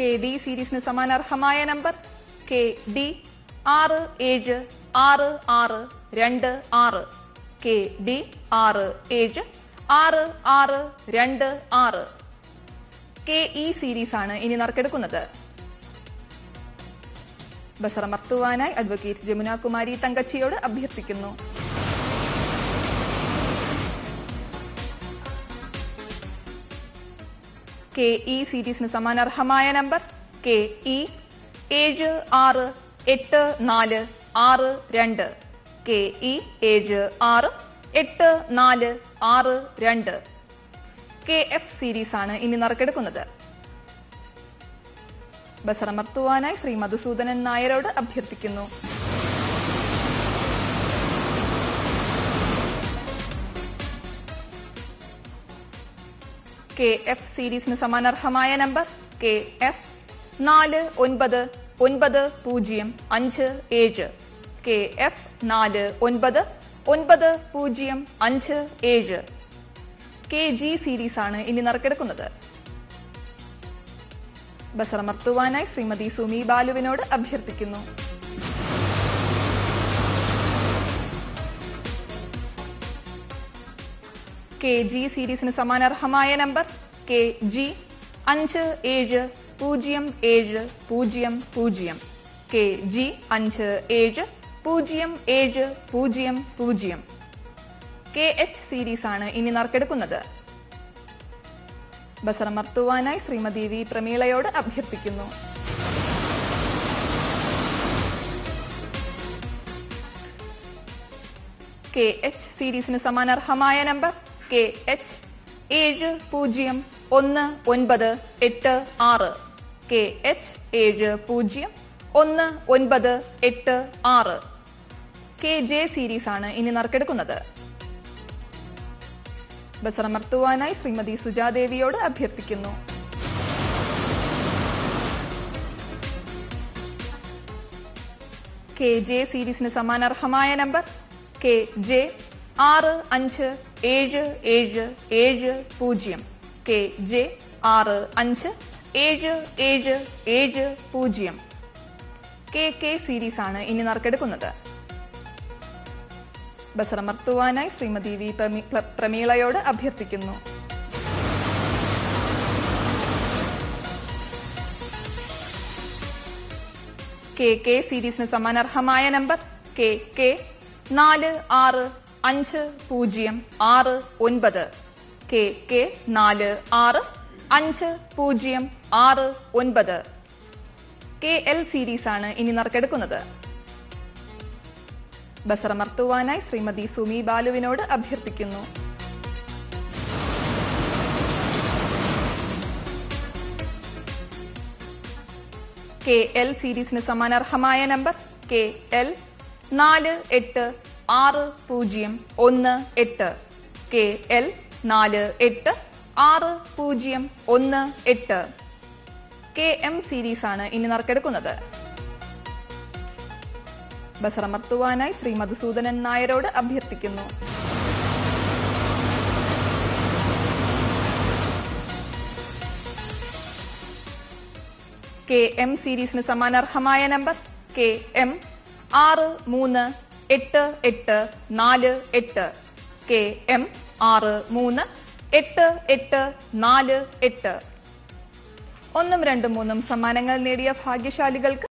K D സീരീസിന് സമാനാർഹമായ number K D ആറ് ഏഴ് ആറ് ആറ് രണ്ട് ആറ് കെ ഡി ആറ് ഏഴ് ആറ് ആറ് രണ്ട് ആറ് കെ ഇ സീരീസ് ആണ് ഇനി നറുക്കെടുക്കുന്നത് ബസറമർത്തുവാനായി അഡ്വക്കേറ്റ് ജമുന കുമാരി തങ്കച്ചിയോട് അഭ്യർത്ഥിക്കുന്നു കെ ഇ സീരീസിന് സമാനാർഹമായ നമ്പർ കെ ഇ ഏഴ് ആറ് എട്ട് നാല് ആറ് രണ്ട് കെ ഇ ഏഴ് ആറ് എട്ട് നാല് ആറ് രണ്ട് കെ എഫ് സീരീസ് ആണ് ഇനി നറുക്കെടുക്കുന്നത് ബസറമർത്തുവാനായി ശ്രീ മധുസൂദനൻ നായരോട് അഭ്യർത്ഥിക്കുന്നു കെ എഫ് സീരീസിന് സമാനർഹമായ നമ്പർ കെ എഫ് നാല് ഒൻപത് ഒൻപത് പൂജ്യം അഞ്ച് ഏഴ് കെ എഫ് നാല് ഒൻപത് ഒൻപത് പൂജ്യം അഞ്ച് ഏഴ് കെ ജി സീരീസ് ആണ് ഇനി നറുക്കെടുക്കുന്നത് ബസറമർത്തുവാനായി ശ്രീമതി സുമി ബാലുവിനോട് അഭ്യർത്ഥിക്കുന്നു കെ ജി സീരീസിന് സമാനാർഹമായ നമ്പർ കെ ജി അഞ്ച് ഏഴ് പൂജ്യം ഏഴ് പൂജ്യം പൂജ്യം കെ ജി അഞ്ച് ഏഴ് പൂജ്യം ഏഴ് പൂജ്യം പൂജ്യം കെ എച്ച് സീരീസ് ആണ് ഇനി നറുക്കെടുക്കുന്നത് ബസറമർത്തുവാനായി ശ്രീമതി വി പ്രമീളയോട് അഭ്യർത്ഥിക്കുന്നു കെ എച്ച് സീരീസിന് സമാനർഹമായ നമ്പർ കെ എച്ച് ഏഴ് പൂജ്യം ഒന്ന് ഒൻപത് എട്ട് ആറ് കെ എച്ച് ഏഴ് പൂജ്യം ഒന്ന് ഒൻപത് എട്ട് ആറ് കെ ജെ സീരീസ് ആണ് ഇനി നറുക്കെടുക്കുന്നത് ബസറമർത്തുവാനായി ശ്രീമതി സുജാദേവിയോട് അഭ്യർത്ഥിക്കുന്നു കെ ജെ സീരീസിന് സമാനാർഹമായ നമ്പർ കെ ജെ ആറ് അഞ്ച് ഏഴ് ഏഴ് ഏഴ് പൂജ്യം കെ ജെ ആറ് അഞ്ച് ഏഴ് ഏഴ് ഏഴ് പൂജ്യം കെ കെ സീരീസ് ആണ് ഇനി നറുക്കെടുക്കുന്നത് ബസറമർത്തുവാനായി ശ്രീമതി വി പ്രമീ- പ്ര- പ്രമീളയോട് അഭ്യർത്ഥിക്കുന്നു കെ കെ സീരീസിന് സമാനർഹമായ നമ്പർ കെ കെ നാല് ആറ് അഞ്ച് പൂജ്യം ആറ് ഒൻപത് കെ കെ നാല് ആറ് അഞ്ച് പൂജ്യം ആറ് ഒൻപത് കെ എൽ സീരീസ് ആണ് ഇനി നറുക്കെടുക്കുന്നത് ബസറമർത്തുവാനായി ശ്രീമതി സുമി ബാലുവിനോട് അഭ്യർത്ഥിക്കുന്നു കെ എൽ സീരീസിന് സമാനാർഹമായ നമ്പർ കെ എൽ നാല് എട്ട് ആറ് പൂജ്യം ഒന്ന് എട്ട് കെ എൽ നാല് എട്ട് ആറ് പൂജ്യം ഒന്ന് എട്ട് കെ എം സീരീസ് ആണ് ഇനി നറുക്കെടുക്കുന്നത് ബസറമർത്തുവാനായി ശ്രീ മധുസൂദനൻ നായരോട് അഭ്യർത്ഥിക്കുന്നു കെ എം സീരീസിന് സമാനാർഹമായ നമ്പർ കെ എം ആറ് മൂന്ന് എട്ട് എട്ട് നാല് എട്ട് കെ എം ആറ് മൂന്ന് എട്ട് എട്ട് നാല് എട്ട് ഒന്നും രണ്ടും മൂന്നും സമ്മാനങ്ങൾ നേടിയ ഭാഗ്യശാലികൾക്ക്